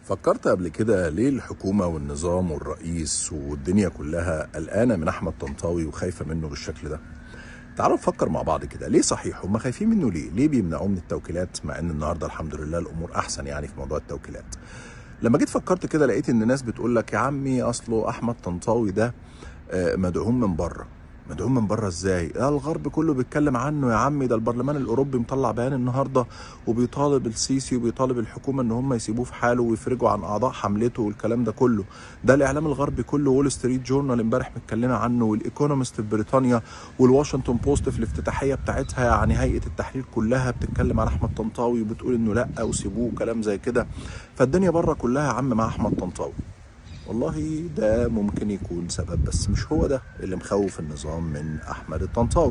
فكرت قبل كده ليه الحكومة والنظام والرئيس والدنيا كلها قلقانة من أحمد طنطاوي وخايفة منه بالشكل ده؟ تعالوا نفكر مع بعض كده ليه صحيح هم خايفين منه ليه؟ ليه بيمنعوه من التوكيلات مع ان النهارده الحمد لله الامور احسن يعني في موضوع التوكيلات. لما جيت فكرت كده لقيت ان ناس بتقول لك يا عمي اصله احمد طنطاوي ده آه، مدعوم من بره مدعوم من بره ازاي؟ ده الغرب كله بيتكلم عنه يا عمي ده البرلمان الاوروبي مطلع بيان النهارده وبيطالب السيسي وبيطالب الحكومه ان هم يسيبوه في حاله ويفرجوا عن اعضاء حملته والكلام ده كله. ده الاعلام الغربي كله وول ستريت جورنال امبارح متكلمه عنه والايكونومست في بريطانيا والواشنطن بوست في الافتتاحيه بتاعتها يعني هيئه التحرير كلها بتتكلم عن احمد طنطاوي وبتقول انه لا وسيبوه وكلام زي كده. فالدنيا بره كلها يا عم مع احمد طنطاوي. والله ده ممكن يكون سبب بس مش هو ده اللي مخوف النظام من احمد الطنطاوي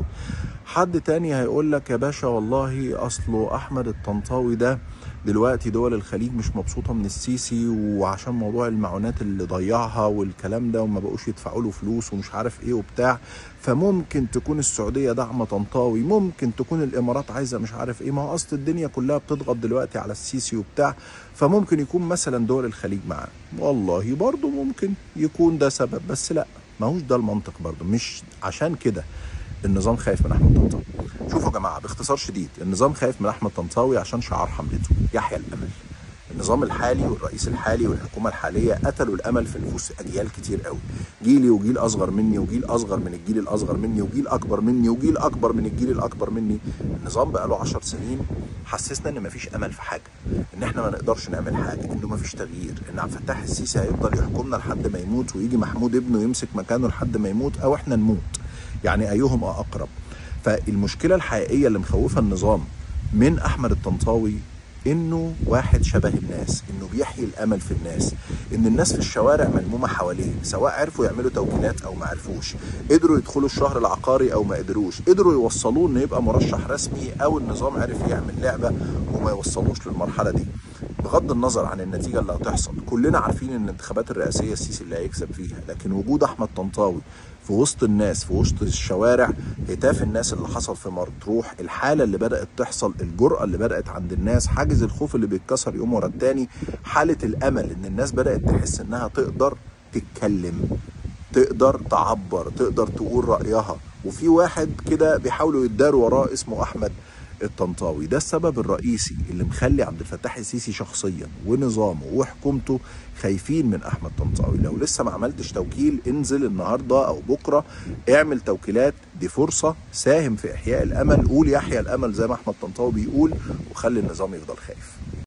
حد تاني هيقول لك يا باشا والله اصله احمد الطنطاوي ده دلوقتي دول الخليج مش مبسوطه من السيسي وعشان موضوع المعونات اللي ضيعها والكلام ده وما بقوش يدفعوا له فلوس ومش عارف ايه وبتاع فممكن تكون السعوديه داعمه طنطاوي ممكن تكون الامارات عايزه مش عارف ايه ما هو اصل الدنيا كلها بتضغط دلوقتي على السيسي وبتاع فممكن يكون مثلا دول الخليج معاه والله برضه ممكن يكون ده سبب بس لا ماهوش ده المنطق برضه مش عشان كده النظام خايف من احمد طنطاوي شوفوا يا جماعه باختصار شديد النظام خايف من احمد طنطاوي عشان شعار حملته يحيى الامل النظام الحالي والرئيس الحالي والحكومه الحاليه قتلوا الامل في نفوس اجيال كتير قوي جيلي وجيل اصغر مني وجيل اصغر من الجيل الاصغر مني وجيل اكبر مني وجيل اكبر من الجيل الاكبر مني النظام بقى له 10 سنين حسسنا ان مفيش امل في حاجه ان احنا ما نقدرش نعمل حاجه انه مفيش تغيير ان عبد الفتاح السيسي هيفضل يحكمنا لحد ما يموت ويجي محمود ابنه يمسك مكانه لحد ما يموت او احنا نموت يعني ايهما اقرب فالمشكله الحقيقيه اللي مخوفه النظام من احمد الطنطاوي انه واحد شبه الناس انه بيحيي الامل في الناس ان الناس في الشوارع ملمومه حواليه سواء عرفوا يعملوا توكيلات او ما عرفوش قدروا يدخلوا الشهر العقاري او ما قدروش قدروا يوصلوه انه يبقى مرشح رسمي او النظام عرف يعمل لعبه وما يوصلوش للمرحله دي بغض النظر عن النتيجه اللي هتحصل كلنا عارفين ان الانتخابات الرئاسيه السيسي اللي هيكسب فيها لكن وجود احمد طنطاوي في وسط الناس في وسط الشوارع هتاف الناس اللي حصل في مطروح الحاله اللي بدات تحصل الجرأه اللي بدات عند الناس حاجز الخوف اللي بيتكسر يوم ورا التاني حاله الامل ان الناس بدات تحس انها تقدر تتكلم تقدر تعبر تقدر تقول رايها وفي واحد كده بيحاولوا يداروا وراه اسمه احمد الطنطاوي ده السبب الرئيسي اللي مخلي عبد الفتاح السيسي شخصيا ونظامه وحكومته خايفين من احمد طنطاوي لو لسه ما عملتش توكيل انزل النهارده او بكره اعمل توكيلات دي فرصه ساهم في احياء الامل قول يحيى الامل زي ما احمد طنطاوي بيقول وخلي النظام يفضل خايف